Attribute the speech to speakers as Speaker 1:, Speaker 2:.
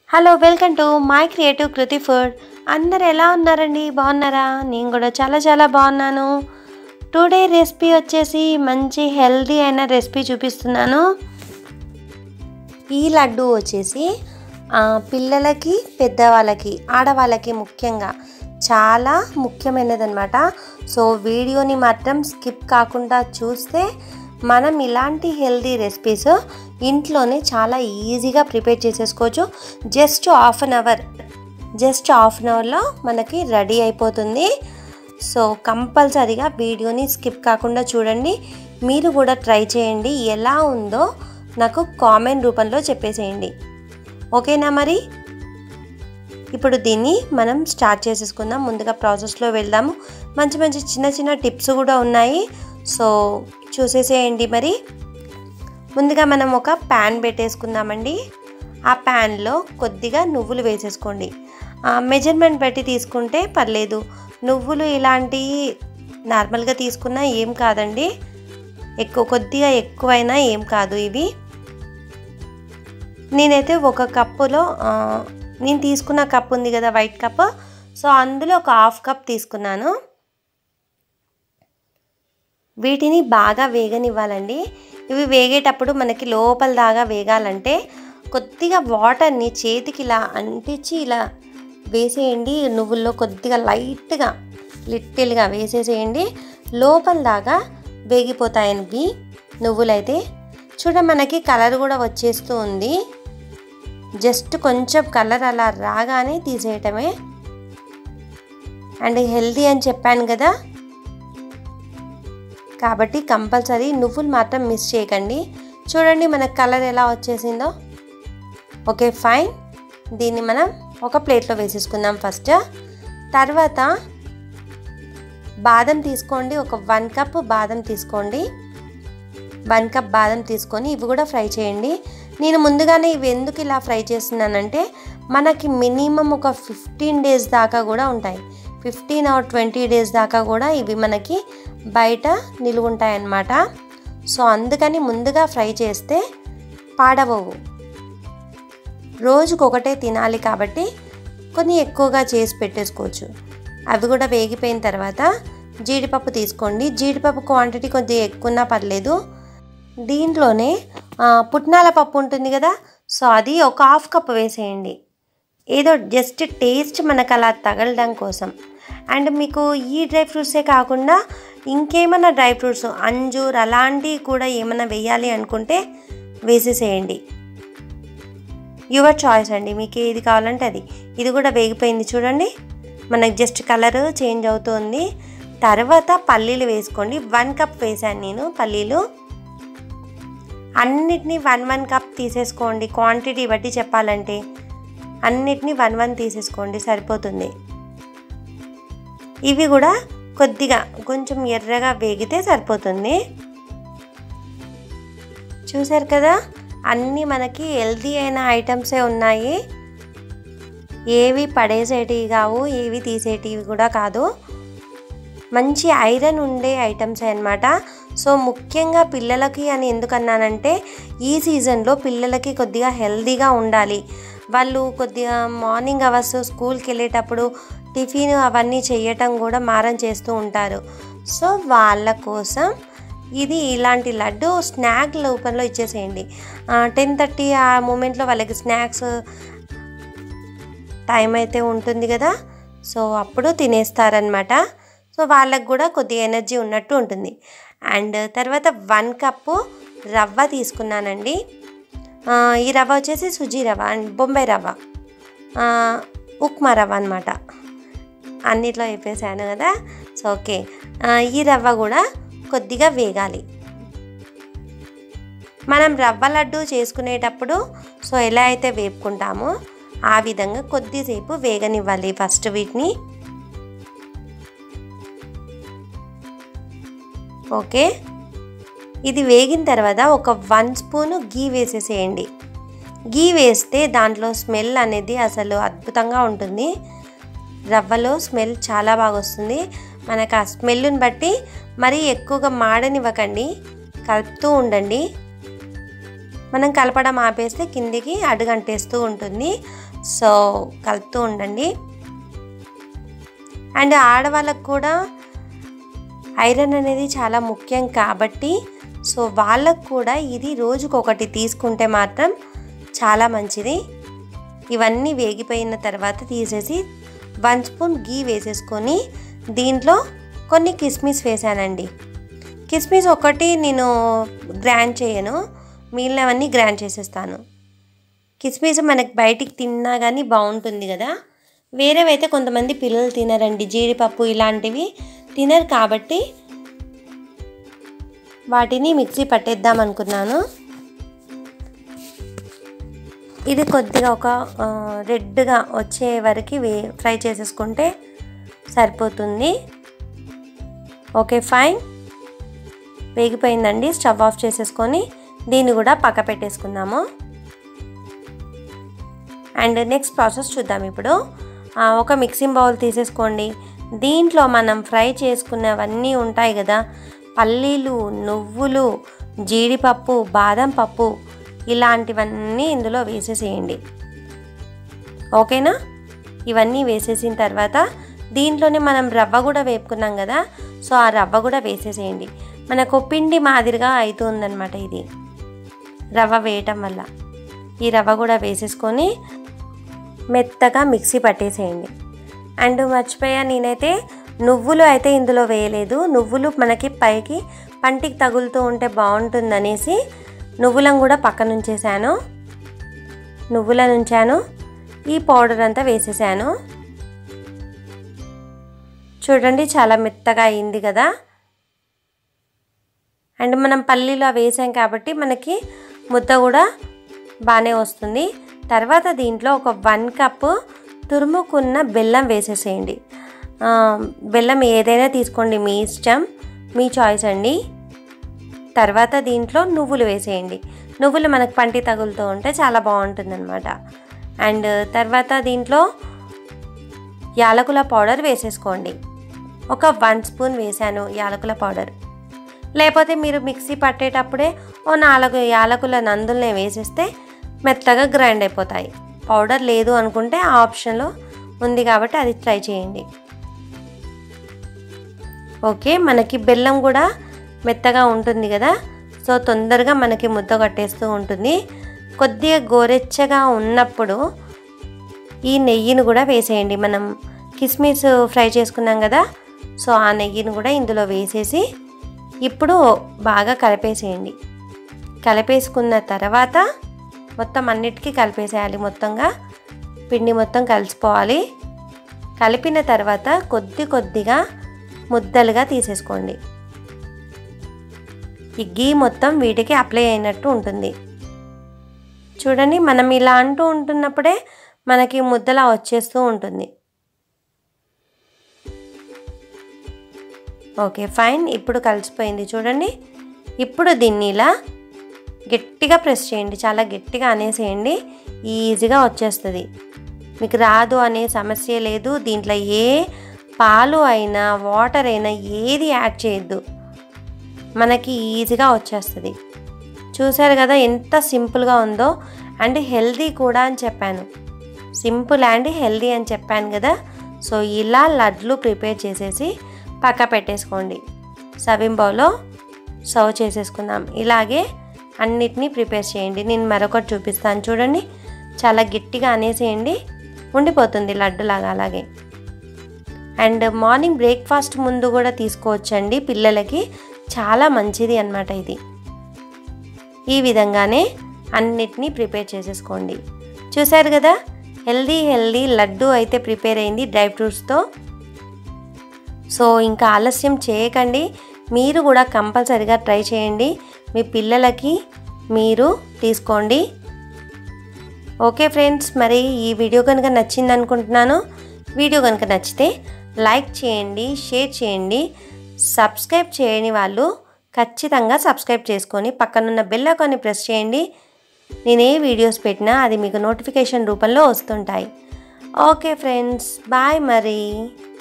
Speaker 1: hello welcome to my creative Kriti food అందరు ఎలా ఉన్నారండి బాగున్నారా నేను కూడా చాలా చాలా బాగున్నాను టుడే రెసిపీ వచ్చేసి మంచి హెల్దీ అయిన రెసిపీ చూపిస్తున్నాను ఈ లడ్డు వచ్చేసి ఆ, పిల్లలకి పెద్దవాళ్ళకి ఆడవాళ్ళకి ముఖ్యంగా చాలా ముఖ్యమైనదన్నమాట సో వీడియోని మాత్రం స్కిప్ కాకుండా చూస్తే మనం ఇలాంటి హెల్దీ రెసిపీస్ ఇంట్లోనే చాలా ఈజీగా ప్రిపేర్ చేసేసుకోవచ్చు just half an hour just half an అవర్లో మనకి రెడీ అయిపోతుంది సో కంపల్సరీగా వీడియోని స్కిప్ కాకుండా చూడండి మీరు కూడా ట్రై చేయండి ఎలా ఉందో నాకు కామెంట్ రూపంలో చెప్పేసేయండి ఓకేనా మరి ఇప్పుడు దీన్ని మనం స్టార్ట్ చేసేసుకుందాం ముందుగా ప్రాసెస్లో వెళ్దాము మంచి మంచి చిన్న చిన్న టిప్స్ కూడా ఉన్నాయి సో చూసేసేయండి మరి ముందుగా మనం ఒక ప్యాన్ పెట్టేసుకుందామండి ఆ ప్యాన్లో కొద్దిగా నువ్వులు వేసేసుకోండి మెజర్మెంట్ బట్టి తీసుకుంటే పర్లేదు నువ్వులు ఇలాంటి నార్మల్గా తీసుకున్నా ఏం కాదండి ఎక్కువ కొద్దిగా ఎక్కువైనా ఏం కాదు ఇవి నేనైతే ఒక కప్పులో ఆ, నేను తీసుకున్న కప్ ఉంది కదా వైట్ కప్ సో అందులో ఒక హాఫ్ కప్ తీసుకున్నాను వీటిని బాగా వేగనివ్వాలండి ఇవి వేగేటప్పుడు మనకి లోపల దాగా వేగాలంటే కొద్దిగా వాటర్ని చేతికి ఇలా అంటించి ఇలా వేసేయండి నువ్వుల్లో కొద్దిగా లైట్గా లిటిల్గా వేసేసేయండి లోపల దాకా వేగిపోతాయనివి నువ్వులైతే చూడ మనకి కలర్ కూడా వచ్చేస్తూ ఉంది జస్ట్ కొంచెం కలర్ అలా రాగానే తీసేయటమే అండ్ హెల్దీ అని చెప్పాను కదా కాబట్టి కంపల్సరీ నువ్వులు మాత్రం మిస్ చేయకండి చూడండి మనకు కలర్ ఎలా వచ్చేసిందో ఓకే ఫైన్ దీన్ని మనం ఒక ప్లేట్లో వేసేసుకుందాం ఫస్ట్ తర్వాత బాదం తీసుకోండి ఒక వన్ కప్ బాదం తీసుకోండి వన్ కప్ బాదం తీసుకొని ఇవి కూడా ఫ్రై చేయండి నేను ముందుగానే ఇవి ఎందుకు ఇలా ఫ్రై చేస్తున్నానంటే మనకి మినిమం ఒక ఫిఫ్టీన్ డేస్ దాకా కూడా ఉంటాయి ఫిఫ్టీన్ ఆర్ ట్వంటీ డేస్ దాకా కూడా ఇవి మనకి బయట నిలువ ఉంటాయన్నమాట సో అందుకని ముందుగా ఫ్రై చేస్తే పాడవవు రోజుకు ఒకటే తినాలి కాబట్టి కొన్ని ఎక్కువగా చేసి పెట్టేసుకోవచ్చు అవి కూడా వేగిపోయిన తర్వాత జీడిపప్పు తీసుకోండి జీడిపప్పు క్వాంటిటీ కొద్దిగా ఎక్కువన్నా పర్లేదు దీంట్లోనే ఆ, పుట్నాల పప్పు ఉంటుంది కదా సో అది ఒక హాఫ్ కప్ వేసేయండి ఏదో జస్ట్ టేస్ట్ మనకు అలా తగలడం కోసం అండ్ మీకు ఈ డ్రై ఫ్రూట్సే కాకుండా ఇంకేమైనా డ్రై ఫ్రూట్స్ అంజూర్ అలాంటివి కూడా ఏమైనా వేయాలి అనుకుంటే వేసేసేయండి యువర్ చాయిస్ అండి మీకు ఏది కావాలంటే అది ఇది కూడా వేగిపోయింది చూడండి మనకి జస్ట్ కలర్ చేంజ్ అవుతుంది తర్వాత పల్లీలు వేసుకోండి వన్ కప్ వేసాను నేను పల్లీలు అన్నిటినీ వన్ వన్ కప్ తీసేసుకోండి క్వాంటిటీ బట్టి చెప్పాలంటే అన్నిటినీ వన్ వన్ తీసేసుకోండి సరిపోతుంది ఇవి కూడా కొద్దిగా కొంచెం ఎర్రగా వేగితే సరిపోతుంది చూసారు కదా అన్నీ మనకి హెల్తీ అయిన ఐటమ్సే ఉన్నాయి ఏవి పడేసేటివి కావు ఏవి తీసేటివి కూడా కాదు మంచి ఐరన్ ఉండే ఐటమ్స్ అనమాట సో ముఖ్యంగా పిల్లలకి అని ఎందుకన్నానంటే ఈ సీజన్లో పిల్లలకి కొద్దిగా హెల్తీగా ఉండాలి వాళ్ళు కొద్దిగా మార్నింగ్ అవర్స్ స్కూల్కి వెళ్ళేటప్పుడు టిఫిన్ అవన్నీ చేయటం కూడా మారం చేస్తూ ఉంటారు సో వాళ్ళ కోసం ఇది ఇలాంటి లడ్డు స్నాక్ రూపంలో ఇచ్చేసేయండి టెన్ థర్టీ ఆ మూమెంట్లో వాళ్ళకి స్నాక్స్ టైం అయితే ఉంటుంది కదా సో అప్పుడు తినేస్తారనమాట సో వాళ్ళకు కూడా కొద్దిగా ఎనర్జీ ఉన్నట్టు ఉంటుంది అండ్ తర్వాత వన్ కప్పు రవ్వ తీసుకున్నానండి ఆ, ఈ రవ్వ వచ్చేసి సుజీ రవ్వ అండ్ బొంబాయి రవ్వ ఆ, ఉప్మా రవ్వ అనమాట అన్నిట్లో చెప్పేసాను కదా సో ఓకే ఆ, ఈ రవ్వ కూడా కొద్దిగా వేగాలి మనం రవ్వ లడ్డు చేసుకునేటప్పుడు సో ఎలా అయితే వేపుకుంటామో ఆ విధంగా కొద్దిసేపు వేగనివ్వాలి ఫస్ట్ వీటిని ఓకే ఇది వేగిన తర్వాత ఒక వన్ స్పూన్ గీ వేసేసేయండి గీ వేస్తే దాంట్లో స్మెల్ అనేది అసలు అద్భుతంగా ఉంటుంది రవ్వలో స్మెల్ చాలా బాగా వస్తుంది మనకు ఆ స్మెల్ని బట్టి మరీ ఎక్కువగా మాడనివ్వకండి కలుపుతూ ఉండండి మనం కలపడం ఆపేస్తే కిందికి అడుగంటేస్తూ ఉంటుంది సో కలుపుతూ ఉండండి అండ్ ఆడవాళ్ళకు కూడా ఐరన్ అనేది చాలా ముఖ్యం కాబట్టి సో వాళ్ళకు కూడా ఇది రోజుకొకటి తీసుకుంటే మాత్రం చాలా మంచిది ఇవన్నీ వేగిపోయిన తర్వాత తీసేసి వన్ స్పూన్ గీ వేసేసుకొని దీంట్లో కొన్ని కిస్మిస్ వేసానండి కిస్మిస్ ఒకటి నేను గ్రైండ్ చేయను మిగిలినవన్నీ గ్రైండ్ చేసేస్తాను కిస్మిస్ మనకి బయటికి తిన్నా కానీ బాగుంటుంది కదా వేరేవైతే కొంతమంది పిల్లలు తినరండి జీడిపప్పు ఇలాంటివి తినరు కాబట్టి వాటిని మిక్సీ పట్టేద్దాం అనుకున్నాను ఇది కొద్దిగా ఒక రెడ్గా వచ్చే వరకు వే ఫ్రై చేసేసుకుంటే సరిపోతుంది ఓకే ఫైన్ వేగిపోయిందండి స్టవ్ ఆఫ్ చేసేసుకొని దీన్ని కూడా పక్క పెట్టేసుకుందాము అండ్ నెక్స్ట్ ప్రాసెస్ చూద్దాం ఇప్పుడు ఒక మిక్సింగ్ బౌల్ తీసేసుకోండి దీంట్లో మనం ఫ్రై చేసుకున్నవన్నీ ఉంటాయి కదా పల్లీలు నువ్వులు జీడిపప్పు బాదం పప్పు ఇలాంటివన్నీ ఇందులో వేసేసేయండి ఓకేనా ఇవన్నీ వేసేసిన తర్వాత దీంట్లోనే మనం రవ్వ కూడా వేపుకున్నాం కదా సో ఆ రవ్వ కూడా వేసేసేయండి మనకు పిండి మాదిరిగా అవుతుందన్నమాట ఇది రవ్వ వేయటం వల్ల ఈ రవ్వ కూడా వేసేసుకొని మెత్తగా మిక్సీ పట్టేసేయండి అండ్ మర్చిపోయా నేనైతే నువ్వులు అయితే ఇందులో వేయలేదు నువ్వులు మనకి పైకి పంటికి తగులుతూ ఉంటే బాగుంటుందనేసి నువ్వులను కూడా పక్కన ఉంచేసాను నువ్వులను ఉంచాను ఈ పౌడర్ అంతా వేసేసాను చూడండి చాలా మెత్తగా అయింది కదా అండ్ మనం పల్లీలో వేసాం కాబట్టి మనకి ముద్ద కూడా బాగానే వస్తుంది తర్వాత దీంట్లో ఒక వన్ కప్పు తురుముకున్న బెల్లం వేసేసేయండి బెల్లం ఏదైనా తీసుకోండి మీ ఇష్టం మీ చాయిస్ అండి తర్వాత దీంట్లో నువ్వులు వేసేయండి నువ్వులు మనకు పంటి తగులుతూ ఉంటే చాలా బాగుంటుందన్నమాట అండ్ తర్వాత దీంట్లో యాలకుల పౌడర్ వేసేసుకోండి ఒక వన్ స్పూన్ వేసాను యాలకుల పౌడర్ లేకపోతే మీరు మిక్సీ పట్టేటప్పుడే ఓ నాలుగు యాలకుల నందుల్ని వేసేస్తే మెత్తగా గ్రైండ్ అయిపోతాయి పౌడర్ లేదు అనుకుంటే ఆ ఆప్షన్లో ఉంది కాబట్టి అది ట్రై చేయండి ఓకే మనకి బెల్లం కూడా మెత్తగా ఉంటుంది కదా సో తొందరగా మనకి ముద్ద కట్టేస్తూ ఉంటుంది కొద్దిగా గోరెచ్చగా ఉన్నప్పుడు ఈ నెయ్యిని కూడా వేసేయండి మనం కిస్మిస్ ఫ్రై చేసుకున్నాం కదా సో ఆ నెయ్యిని కూడా ఇందులో వేసేసి ఇప్పుడు బాగా కలిపేసేయండి కలిపేసుకున్న తర్వాత మొత్తం అన్నిటికీ కలిపేసేయాలి మొత్తంగా పిండి మొత్తం కలిసిపోవాలి కలిపిన తర్వాత కొద్ది కొద్దిగా ముద్దలుగా తీసేసుకోండి ఈ గీ మొత్తం వీటికి అప్లై అయినట్టు ఉంటుంది చూడండి మనం ఇలా అంటూ ఉంటున్నప్పుడే మనకి ముద్దలా వచ్చేస్తూ ఉంటుంది ఓకే ఫైన్ ఇప్పుడు కలిసిపోయింది చూడండి ఇప్పుడు దీన్ని ఇలా గట్టిగా ప్రెస్ చేయండి చాలా గట్టిగా అనేసేయండి ఈజీగా వచ్చేస్తుంది మీకు రాదు అనే సమస్య లేదు దీంట్లో ఏ పాలు అయినా వాటర్ అయినా ఏది యాడ్ చేయొద్దు మనకి ఈజీగా వచ్చేస్తుంది చూసారు కదా ఎంత సింపుల్గా ఉందో అండ్ హెల్దీ కూడా అని చెప్పాను సింపుల్ అండ్ హెల్దీ అని చెప్పాను కదా సో ఇలా లడ్లు ప్రిపేర్ చేసేసి పక్క పెట్టేసుకోండి సర్వింగ్ బౌల్లో సర్వ్ చేసేసుకుందాం ఇలాగే అన్నిటినీ ప్రిపేర్ చేయండి నేను మరొకటి చూపిస్తాను చూడండి చాలా గట్టిగా అనేసేయండి ఉండిపోతుంది లడ్డులాగా అలాగే అండ్ మార్నింగ్ బ్రేక్ఫాస్ట్ ముందు కూడా తీసుకోవచ్చండి పిల్లలకి చాలా మంచిది అన్నమాట ఇది ఈ విధంగానే అన్నిటినీ ప్రిపేర్ చేసేసుకోండి చూసారు కదా హెల్దీ హెల్దీ లడ్డు అయితే ప్రిపేర్ అయింది డ్రై ఫ్రూట్స్తో సో ఇంకా ఆలస్యం చేయకండి మీరు కూడా కంపల్సరిగా ట్రై చేయండి మీ పిల్లలకి మీరు తీసుకోండి ఓకే ఫ్రెండ్స్ మరి ఈ వీడియో కనుక నచ్చింది అనుకుంటున్నాను వీడియో కనుక నచ్చితే లైక్ చేయండి షేర్ చేయండి సబ్స్క్రైబ్ చేయని వాళ్ళు ఖచ్చితంగా సబ్స్క్రైబ్ చేసుకొని పక్కనున్న బెల్ ఐకాన్ని ప్రెస్ చేయండి నేను ఏ వీడియోస్ పెట్టినా అది మీకు నోటిఫికేషన్ రూపంలో వస్తుంటాయి ఓకే ఫ్రెండ్స్ బాయ్ మరి